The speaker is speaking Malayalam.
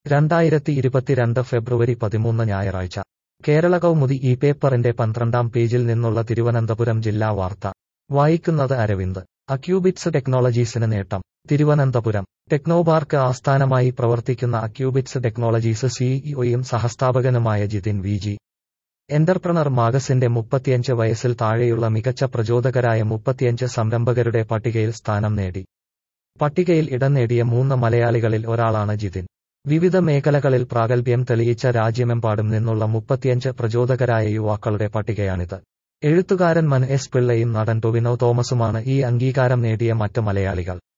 രണ്ടായിരത്തി ഇരുപത്തിരണ്ട് ഫെബ്രുവരി പതിമൂന്ന് ഞായറാഴ്ച കേരള കൗമുദി ഈ പേപ്പറിന്റെ പന്ത്രണ്ടാം പേജിൽ നിന്നുള്ള തിരുവനന്തപുരം ജില്ലാ വാർത്ത വായിക്കുന്നത് അരവിന്ദ് അക്യൂബിറ്റ്സ് ടെക്നോളജീസിന് നേട്ടം തിരുവനന്തപുരം ടെക്നോപാർക്ക് ആസ്ഥാനമായി പ്രവർത്തിക്കുന്ന അക്യൂബിറ്റ്സ് ടെക്നോളജീസ് സിഇഒയും സഹസ്ഥാപകനുമായ ജിതിൻ വി ജി എന്റർപ്രണർ മാഗസിന്റെ മുപ്പത്തിയഞ്ച് വയസ്സിൽ താഴെയുള്ള മികച്ച പ്രചോദകരായ മുപ്പത്തിയഞ്ച് സംരംഭകരുടെ പട്ടികയിൽ സ്ഥാനം നേടി പട്ടികയിൽ ഇടം നേടിയ മൂന്ന് മലയാളികളിൽ ഒരാളാണ് ജിതിൻ വിവിധ മേഖലകളിൽ പ്രാഗൽഭ്യം തെളിയിച്ച രാജ്യമെമ്പാടും നിന്നുള്ള മുപ്പത്തിയഞ്ച് പ്രചോദകരായ യുവാക്കളുടെ പട്ടികയാണിത് എഴുത്തുകാരൻ മൻ എസ് പിള്ളയും നടൻ ടൊവിനോ തോമസുമാണ് ഈ അംഗീകാരം നേടിയ മറ്റ് മലയാളികൾ